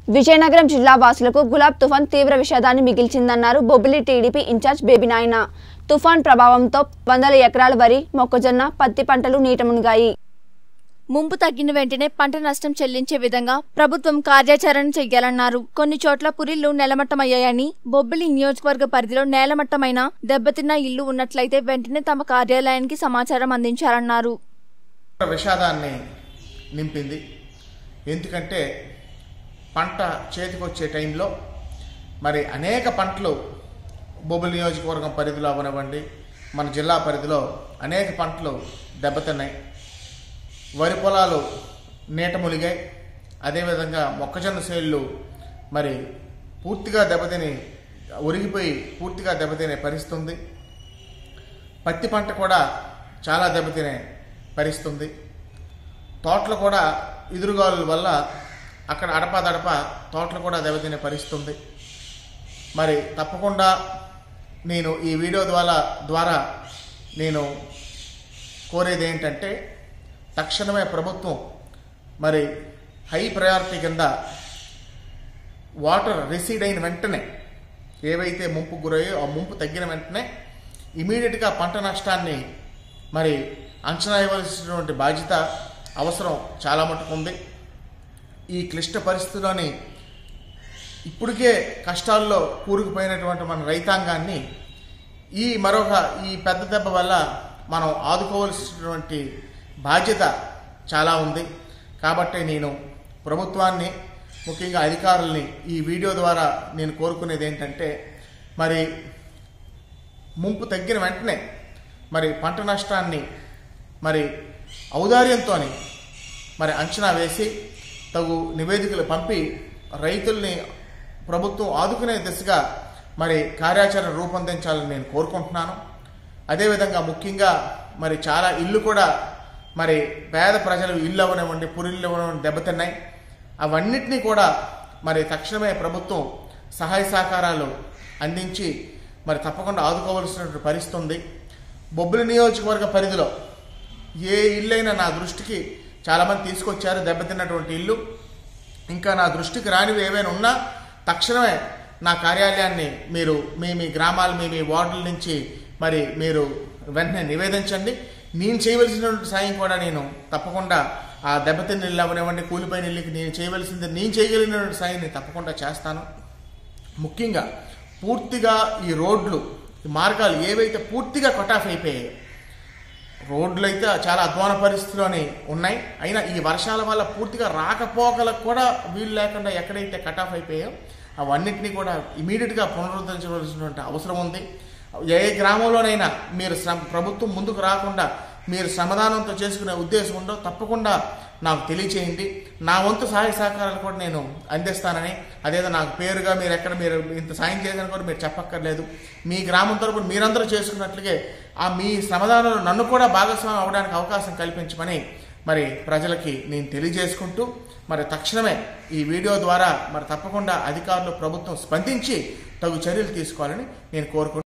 విజయనగరం జిల్లా వాసులకు గులాబ్ తుఫాన్ తీవ్ర విషాదాన్ని మిగిల్చిందన్నారు బొబ్బిలి టీడీపీ ఇన్ఛార్జ్ బేబీ నాయన తుఫాన్ ప్రభావంతో వందల ఎకరాల వరి మొక్కజొన్న పత్తి పంటలు నీట మునిగాయి ముంపు తగ్గిన వెంటనే పంట నష్టం చెల్లించే విధంగా ప్రభుత్వం కార్యాచరణ చెయ్యాలన్నారు కొన్ని చోట్ల పురిళ్లు నేలమట్టమయ్యాయని బొబ్బిలి నియోజకవర్గ పరిధిలో నేలమట్టమైన దెబ్బతిన్న ఇల్లు ఉన్నట్లయితే వెంటనే తమ కార్యాలయానికి సమాచారం అందించాలన్నారు విషాదాన్ని నింపింది ఎందుకంటే పంట చేతికొచ్చే టైంలో మరి అనేక పంటలు బొబ్బిలి నియోజకవర్గం పరిధిలో అవనివ్వండి మన జిల్లా పరిధిలో అనేక పంటలు దెబ్బతిన్నాయి వరి పొలాలు నీట మునిగాయి అదేవిధంగా మొక్కజొన్న సేళ్ళు మరి పూర్తిగా దెబ్బతిని ఒరిగిపోయి పూర్తిగా దెబ్బతినే పరిస్థితి ఉంది పత్తి పంట కూడా చాలా దెబ్బతినే పరిస్థితి ఉంది తోటలు కూడా ఎదురుగాలుల వల్ల అక్కడ అడపదడప తోటలు కూడా దెబ్బతినే పరిస్థితి ఉంది మరి తప్పకుండా నేను ఈ వీడియో ద్వారా ద్వారా నేను కోరేది ఏంటంటే తక్షణమే ప్రభుత్వం మరి హై ప్రయారిటీ కింద వాటర్ రిసీడ్ అయిన వెంటనే ఏవైతే ముంపు గురయ్యో ఆ ముంపు తగ్గిన వెంటనే ఇమీడియట్గా పంట నష్టాన్ని మరి అంచనా ఇవ్వాల్సినటువంటి బాధ్యత అవసరం చాలా మటుకు ఉంది ఈ క్లిష్ట పరిస్థితిలోని ఇప్పటికే కష్టాల్లో కూరుకుపోయినటువంటి మన రైతాంగాన్ని ఈ మరొక ఈ పెద్ద దెబ్బ వల్ల మనం ఆదుకోవాల్సినటువంటి బాధ్యత చాలా ఉంది కాబట్టి నేను ప్రభుత్వాన్ని ముఖ్యంగా అధికారుల్ని ఈ వీడియో ద్వారా నేను కోరుకునేది ఏంటంటే మరి ముంపు తగ్గిన వెంటనే మరి పంట నష్టాన్ని మరి ఔదార్యంతో మరి అంచనా వేసి తగు నివేదికలు పంపి రైతుల్ని ప్రభుత్వం ఆదుకునే దిశగా మరి కార్యాచరణ రూపొందించాలని నేను కోరుకుంటున్నాను అదేవిధంగా ముఖ్యంగా మరి చాలా ఇల్లు కూడా మరి పేద ప్రజలు ఇల్లు అవనివ్వండి పురిల్లు అవనివ్వండి దెబ్బతిన్నాయి అవన్నిటినీ కూడా మరి తక్షణమే ప్రభుత్వం సహాయ సహకారాలు అందించి మరి తప్పకుండా ఆదుకోవాల్సినటువంటి పరిస్థితి ఉంది బొబ్బిలి నియోజకవర్గ పరిధిలో ఏ ఇల్లైనా నా దృష్టికి చాలామంది తీసుకొచ్చారు దెబ్బతిన్నటువంటి ఇల్లు ఇంకా నా దృష్టికి రానివి ఏవైనా ఉన్నా తక్షణమే నా కార్యాలయాన్ని మీరు మీ మీ గ్రామాలు మీ మీ వార్డుల నుంచి మరి మీరు వెంటనే నివేదించండి నేను చేయవలసినటువంటి సాయం కూడా నేను తప్పకుండా ఆ దెబ్బతిన్న ఇల్లు అవనివ్వండి కూలిపోయిన ఇల్లుకి నేను చేయవలసింది నేను చేయగలిగినటువంటి సాయం నేను తప్పకుండా చేస్తాను ముఖ్యంగా పూర్తిగా ఈ రోడ్లు ఈ మార్గాలు ఏవైతే పూర్తిగా కట్ ఆఫ్ అయిపోయాయో రోడ్లు అయితే చాలా అధ్వాన పరిస్థితిలోనే ఉన్నాయి అయినా ఈ వర్షాల వల్ల పూర్తిగా రాకపోకలకు కూడా వీలు లేకుండా ఎక్కడైతే కట్ ఆఫ్ అయిపోయాయో అవన్నిటినీ కూడా ఇమీడియట్గా పునరుద్ధరించవలసినటువంటి అవసరం ఉంది ఏ గ్రామంలోనైనా మీరు శ్రమ ప్రభుత్వం ముందుకు రాకుండా మీరు శ్రమదానంతో చేసుకునే ఉద్దేశం ఉండో తప్పకుండా నాకు తెలియచేయండి నా వంతు సహాయ సహకారాలు కూడా నేను అందిస్తానని అదేదో నాకు పేరుగా మీరు ఎక్కడ మీరు ఇంత సాయం చేశారని కూడా మీరు చెప్పక్కర్లేదు మీ గ్రామం తరపున మీరందరూ చేసుకున్నట్లుగే ఆ మీ శ్రమదానంలో నన్ను కూడా భాగస్వామి అవడానికి అవకాశం కల్పించమని మరి ప్రజలకి నేను తెలియజేసుకుంటూ మరి తక్షణమే ఈ వీడియో ద్వారా మరి తప్పకుండా అధికారులు ప్రభుత్వం స్పందించి తగు చర్యలు తీసుకోవాలని నేను కోరుకుంటున్నాను